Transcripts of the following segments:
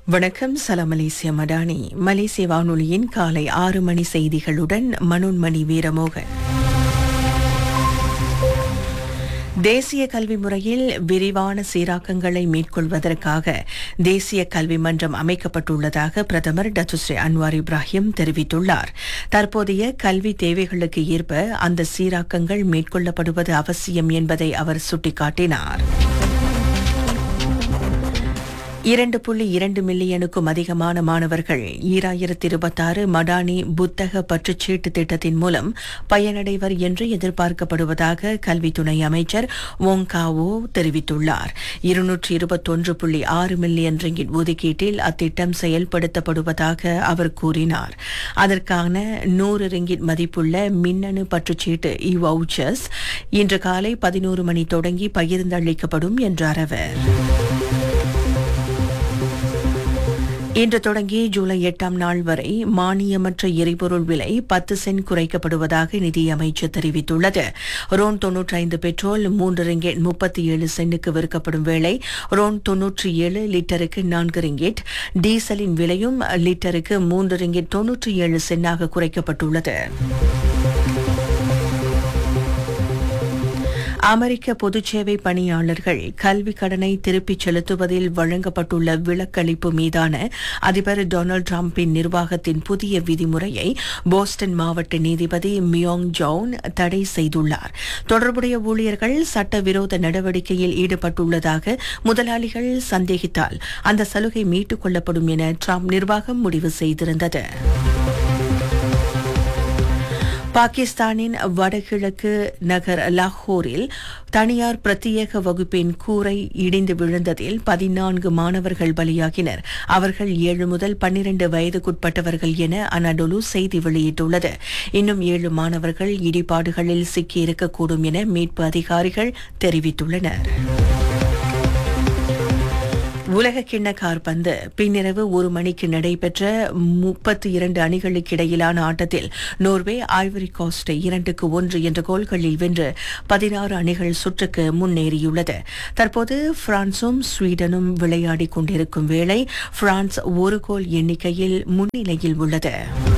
வணக்கம் சலாம் மலேசிய மடானி மலேசிய வானொலியின் காலை ஆறு மணி செய்திகளுடன் மனோன்மணி வீரமோகன் தேசிய கல்வி முறையில் விரிவான சீராக்கங்களை மேற்கொள்வதற்காக தேசிய கல்வி மன்றம் அமைக்கப்பட்டுள்ளதாக பிரதமர் டத்துஸ்ரீ அன்வார் இப்ராஹிம் தெரிவித்துள்ளார் தற்போதைய கல்வி தேவைகளுக்கு ஏற்ப அந்த சீராக்கங்கள் மேற்கொள்ளப்படுவது அவசியம் என்பதை அவர் சுட்டிக்காட்டினார் இரண்டு புள்ளி இரண்டு மில்லியனுக்கும் அதிகமான மாணவர்கள் ஈராயிரத்தி இருபத்தாறு மடானி புத்தக பற்றுச்சீட்டு திட்டத்தின் மூலம் பயனடைவர் என்று எதிர்பார்க்கப்படுவதாக கல்வி துணை அமைச்சர் ஓங்காவோ தெரிவித்துள்ளார் இருநூற்றி இருபத்தொன்று புள்ளி ஆறு மில்லியன் ரிங்கிட் ஒதுக்கீட்டில் அத்திட்டம் செயல்படுத்தப்படுவதாக அவர் கூறினார் அதற்கான நூறு ரிங்கிட் மதிப்புள்ள மின்னணு பற்றுச்சீட்டு இ வவுச்சர்ஸ் இன்று காலை பதினோரு மணி தொடங்கி பகிர்ந்தளிக்கப்படும் என்றார் அவர் இன்று தொடங்கி ஜூலை எட்டாம் நாள் வரை மானியமற்ற எரிபொருள் விலை பத்து சென்ட் குறைக்கப்படுவதாக நிதியமைச்சர் தெரிவித்துள்ளது ரோன் தொன்னூற்றி ஐந்து பெட்ரோல் மூன்று ரிங்கெட் முப்பத்தி ஏழு சென்ட்டுக்கு விற்கப்படும் வேளை ரோன் தொன்னூற்றி ஏழு லிட்டருக்கு நான்கு ரிங்கெட் டீசலின் விலையும் லிட்டருக்கு மூன்று ரிங்கெட் தொன்னூற்றி ஏழு சென்டாக குறைக்கப்பட்டுள்ளது அமெரிக்க பொதுச்சேவை பணியாளர்கள் கல்வி கடனை திருப்பிச் செலுத்துவதில் வழங்கப்பட்டுள்ள விலக்களிப்பு மீதான அதிபர் டொனால்டு டிரம்பின் நிர்வாகத்தின் புதிய விதிமுறையை போஸ்டன் மாவட்ட நீதிபதி மியோங் ஜவுன் தடை செய்துள்ளார் தொடர்புடைய ஊழியர்கள் சட்டவிரோத நடவடிக்கையில் ஈடுபட்டுள்ளதாக முதலாளிகள் சந்தேகித்தால் அந்த சலுகை மீட்டுக் கொள்ளப்படும் என டிரம்ப் நிர்வாகம் முடிவு செய்திருந்தது பாகிஸ்தானின் வடகிழக்கு நகர் லாகூரில் தனியார் பிரத்யேக வகுப்பின் கூரை இடிந்து விழுந்ததில் பதினான்கு மாணவர்கள் பலியாகினர் அவர்கள் ஏழு முதல் பன்னிரண்டு வயதுக்குட்பட்டவர்கள் என அனடொலு செய்தி வெளியிட்டுள்ளது இன்னும் ஏழு மாணவர்கள் இடிபாடுகளில் சிக்கியிருக்கக்கூடும் என மீட்பு அதிகாரிகள் தெரிவித்துள்ளனர் உலக கிண்ண கார்பந்து பின்னிரவு ஒரு மணிக்கு நடைபெற்ற முப்பத்தி இரண்டு அணிகளுக்கு இடையிலான ஆட்டத்தில் நோர்வே ஐவரி கோஸ்டை இரண்டுக்கு ஒன்று என்ற கோல்களில் வென்று பதினாறு அணிகள் சுற்றுக்கு முன்னேறியுள்ளது தற்போது பிரான்சும் ஸ்வீடனும் விளையாடிக் கொண்டிருக்கும் வேளை பிரான்ஸ் ஒரு கோல் எண்ணிக்கையில் முன்னிலையில் உள்ளது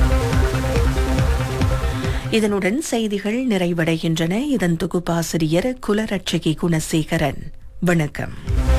இதனுடன் செய்திகள் நிறைவடைகின்றன இதன் தொகுப்பாசிரியர் குலரட்சகி குணசேகரன் வணக்கம்